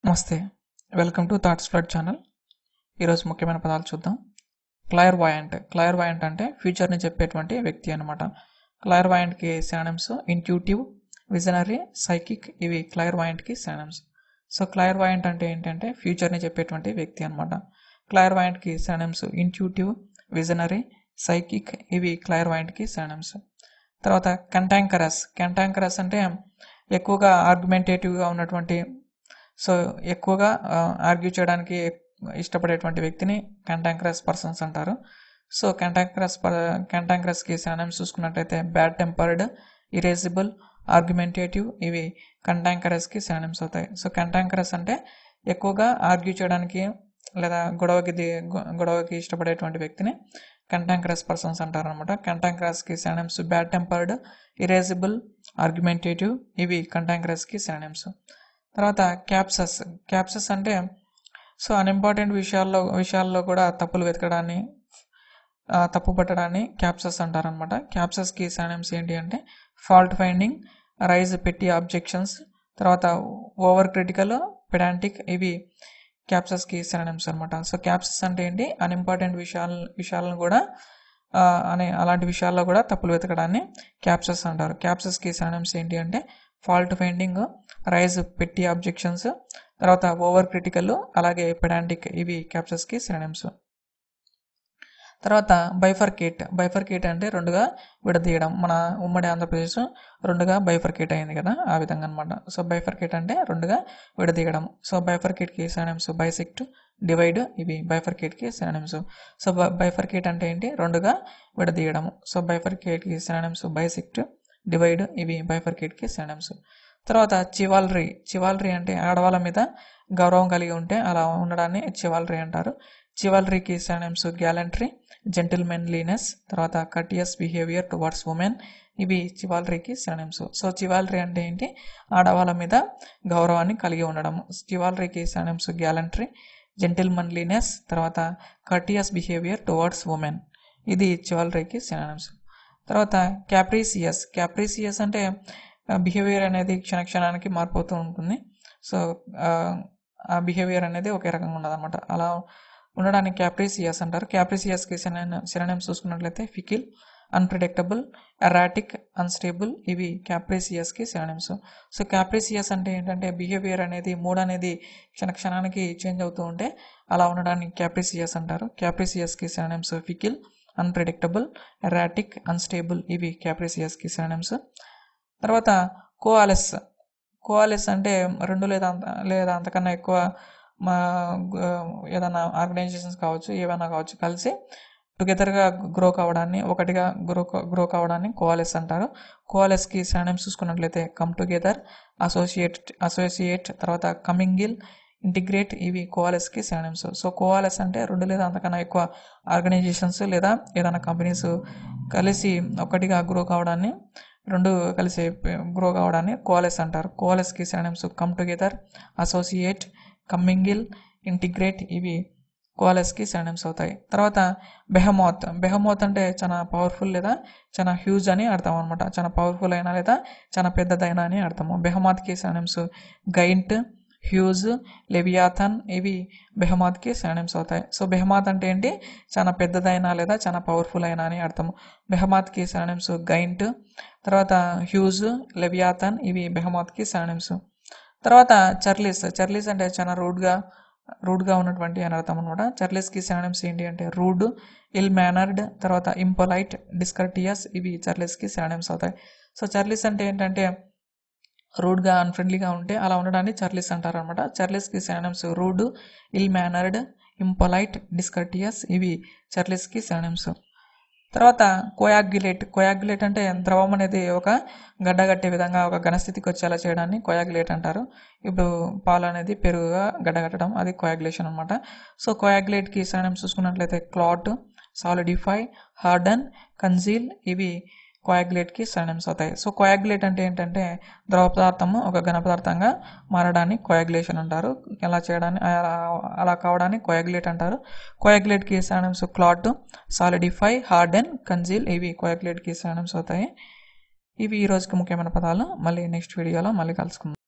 నమస్తే welcome to thoughts flood channel ఈరోజు ముఖ్యమైన పదాలు చూద్దాం క్లయర్ వాయంట్ క్లయర్ వాయంట్ అంటే ఫ్యూచర్ని చెప్పేటువంటి వ్యక్తి అనమాట క్లయర్ వాయంట్కి శానమ్స్ ఇంట్యూటివ్ విజనరీ సైకిక్ ఇవి క్లయర్ వాయంట్కి శానమ్స్ సో క్లయర్ వాయంట్ అంటే ఏంటంటే ఫ్యూచర్ని చెప్పేటువంటి వ్యక్తి అనమాట క్లయర్ వాయంట్కి శానమ్స్ ఇంట్యూటివ్ విజనరీ సైకిక్ ఇవి క్లయర్ వాయంట్కి శానమ్స్ తర్వాత కంటాంకరస్ కంటాంకరస్ అంటే ఎక్కువగా ఆర్గ్యుమెంటేటివ్గా ఉన్నటువంటి సో ఎక్కువగా ఆర్గ్యూ చేయడానికి ఇష్టపడేటువంటి వ్యక్తిని కంటాంక్రస్ పర్సన్స్ అంటారు సో కంటాంక్రస్ కంటాంక్రస్కి శానమ్స్ చూసుకున్నట్టయితే బ్యాడ్ టెంపర్డ్ ఇరేజిబుల్ ఆర్గ్యుమెంటేటివ్ ఇవి కంటాంకరస్కి శానమ్స్ అవుతాయి సో కంటాంకరస్ అంటే ఎక్కువగా ఆర్గ్యూ చేయడానికి లేదా గొడవకి ది- గొ- గొడవకి ఇష్టపడేటువంటి వ్యక్తిని కంటాంక్రస్ పర్సన్స్ అంటారు అనమాట కంటాంక్రస్కి synonyms bad tempered irascible argumentative ఇవి కంటాంక్రస్కి శానమ్స్ తర్వాత క్యాప్సస్ క్యాప్సస్ అంటే సో అన్ఇంపార్టెంట్ విషయాల్లో విషయాల్లో కూడా తప్పులు వెతకడాన్ని ఆ, తప్పు పట్టడాన్ని క్యాప్సస్ అంటారనమాట క్యాప్సస్కి సానమ్స్ ఏంటి అంటే ఫాల్ట్ ఫైండింగ్ రైజ్ పెట్టి ఆబ్జెక్షన్స్ తర్వాత ఓవర్ క్రిటికల్ పెడాంటిక్ ఇవి క్యాప్సస్కి సానమ్స్ అనమాట సో క్యాప్సస్ అంటే ఏంటి అన్ఇంపార్టెంట్ విషయాల విషయాలను కూడా ఆ, అనే అలాంటి విషయాల్లో కూడా తప్పులు వెతకడాన్ని క్యాప్సస్ అంటారు క్యాప్సస్కి సానమ్స్ ఏంటి అంటే ఫాల్ట్ ఫైండింగ్ రైజ్ పెట్టి ఆబ్జెక్షన్స్ తర్వాత ఓవర్ క్రిటికల్ అలాగే పెడాంటిక్ ఇవి క్యాప్సస్కి సిననిమ్స్ తర్వాత బైఫర్కేట్ బైఫర్కేట్ అంటే రెండుగా విడదీయడం మన ఉమ్మడి ఆంధ్రప్రదేశ్ రెండుగా బైఫర్కేట్ అయింది కదా ఆ విధంగా అనమాట సో బైఫర్కేట్ అంటే రెండుగా విడదీయడం సో బైఫర్కేట్కి సిననిమ్స్ బైసెక్ట్ డివైడ్ ఇవి బైఫర్కేట్కి సిననిమ్స్ సో బైఫర్కేట్ అంటే ఏంటి రెండుగా విడదీయడం సో బైఫర్కేట్కి సిననిమ్స్ బైసెక్ట్ డివైడ్ ఇవి బైఫర్కేట్కి సిననిమ్స్ తర్వాత చివాలరీ చివాలరీ అంటే ఆడవాళ్ళ మీద గౌరవం కలిగి ఉంటే అలా ఉండడాన్ని చివాలరీ అంటారు చివాలరీకి సిననిమ్స్ గ్యాలంట్రీ జెంటిల్మెన్లీనెస్ తర్వాత కటియస్ బిహేవియర్ టువర్డ్స్ ఉమెన్ ఇవి చివాలరీకి సిననిమ్స్ సో చివాలరీ అంటే ఏంటి ఆడవాళ్ళ మీద గౌరవాన్ని కలిగి ఉండడం చివాలరీకి సిననిమ్స్ గ్యాలంట్రీ జెంటిల్మెన్లీనెస్ తర్వాత కటియస్ బిహేవియర్ టువర్డ్స్ ఉమెన్ ఇది చివాలరీకి సిననిమ్స్ తర్వాత క్యాప్రీసియస్ క్యాప్రీసియస్ అంటే బిహేవియర్ అనేది క్షణక్షణానికి మారిపోతూ ఉంటుంది సో ఆ బిహేవియర్ అనేది ఒకే రకంగా ఉండదు అనమాట అలా ఉండడానికి క్యాప్రీసియస్ అంటారు క్యాప్రీసియస్కి సిననిమ్స్ చూసుకున్నట్లయితే ఫికిల్ అన్ప్రిడిక్టబుల్ ఎరాటిక్ అన్స్టేబుల్ ఇవి క్యాప్రీసియస్కి సిననిమ్స్ సో క్యాప్రీసియస్ అంటే ఏంటంటే బిహేవియర్ అనేది మూడ్ అనేది క్షణక్షణానికి చేంజ్ అవుతూ ఉంటే అలా ఉండడానికి క్యాప్రీసియస్ అంటారు క్యాప్రీసియస్కి synonyms fickle unpredictable erratic unstable ఇవి క్యాప్రీసియస్కి సిననిమ్స్ తర్వాత కోఆలెస్ కోఆలెస్ అంటే రెండు లేదా అంత- లేదా అంతకన్నా ఎక్కువ మా గు- ఏదైనా ఆర్గనైజేషన్స్ కావచ్చు ఏవైనా కావచ్చు కలిసి టుగెదర్గా గ్రో కావడాన్ని ఒకటిగా గ్రో గ్రో కావడాన్ని కోఆలెస్ అంటారు కోఆలెస్కి సినానిమ్స్ చూసుకున్నట్లయితే కమ్ టుగెదర్ అసోసియేట్ అసోసియేట్ తర్వాత కమింగిల్ ఇంటిగ్రేట్ ఇవి కోఆలెస్కి సినానిమ్స్ సో కోఆలెస్ అంటే రెండు లేదా అంతకన్నా ఎక్కువ ఆర్గనైజేషన్స్ లేదా ఏదైనా కంపెనీస్ కలిసి ఒకటిగా గ్రో కావడాన్ని రెండు కలిసి గ్రో కావడాన్ని కోఆలెస్ అంటారు కోఆలెస్కి synonyms come together associate commingle integrate ఇవి కోఆలెస్కి సినానిమ్స్ అవుతాయి తర్వాత బెహమోత్ బెహమోత్ అంటే చాలా పవర్ఫుల్ లేదా చాలా హ్యూజ్ అని అర్థం అనమాట చాలా పవర్ఫుల్ అయినా లేదా చాలా పెద్దదైనా అని అర్థము బెహమాత్కి సినానిమ్స్ గైంట్ హ్యూజ్ లెవియాథన్ ఇవి బెహమాత్కి సినానిమ్స్ అవుతాయి సో బెహమాత్ అంటే ఏంటి చాలా పెద్దదైనా లేదా చాలా పవర్ఫుల్ అయినా అని అర్థము బెహమాత్కి సినానిమ్స్ గైంట్ తర్వాత హ్యూజ్ లెవియాథన్ ఇవి బెహమాత్కి సినానిమ్స్ తర్వాత చర్లీస్ చర్లీస్ అంటే చాలా రూడ్గా రూడ్గా ఉన్నటువంటి అని అర్థం అనమాట చర్లీస్కి సినానిమ్స్ ఏంటి అంటే రూడ్ ఇల్ మేనర్డ్ తర్వాత ఇంపొలైట్ డిస్కర్టియస్ ఇవి చర్లీస్కి సినానిమ్స్ అవుతాయి సో చర్లీస్ అంటే ఏంటంటే రూడ్గా అన్ఫ్రెండ్లీగా ఉంటే అలా ఉండడాన్ని చర్లీస్ అంటారు అనమాట చర్లీస్కి synonyms rude ill mannered impolite discourteous ఇవి చర్లీస్కి సినానిమ్స్ తర్వాత కోయాగ్యులేట్ కోయాగ్యులేట్ అంటే ద్రవం అనేది ఒక గడ్డగట్టే విధంగా ఒక ఘనస్థితికి వచ్చేలా చేయడాన్ని కోయాగ్యులేట్ అంటారు ఇప్పుడు పాలు అనేది పెరుగుగా గడ్డగట్టడం అది కోయాగ్యులేషన్ అనమాట సో కోయాగ్యులేట్కి సరణం చూసుకున్నట్లయితే క్లాట్ సాలిడిఫై హార్డన్ కన్జీల్ ఇవి కోయాగ్యులేట్కి సరణమ్స్ అవుతాయి సో కోయాగ్యులేట్ అంటే ఏంటంటే ద్రవ పదార్థము ఒక ఘన పదార్థంగా మారడాన్ని కోయాగ్యులేషన్ అంటారు ఎలా చేయడాన్ని అలా- అలా కావడాన్ని కోయాగ్యులేట్ అంటారు కోయాగ్యులేట్కి synonyms clot solidify harden congeal ఇవి కోయాగ్యులేట్కి సరణమ్స్ అవుతాయి ఇవి ఈ రోజుకి ముఖ్యమైన పదాలు మళ్ళీ నెక్స్ట్ వీడియోలో మళ్ళీ కలుసుకుందాం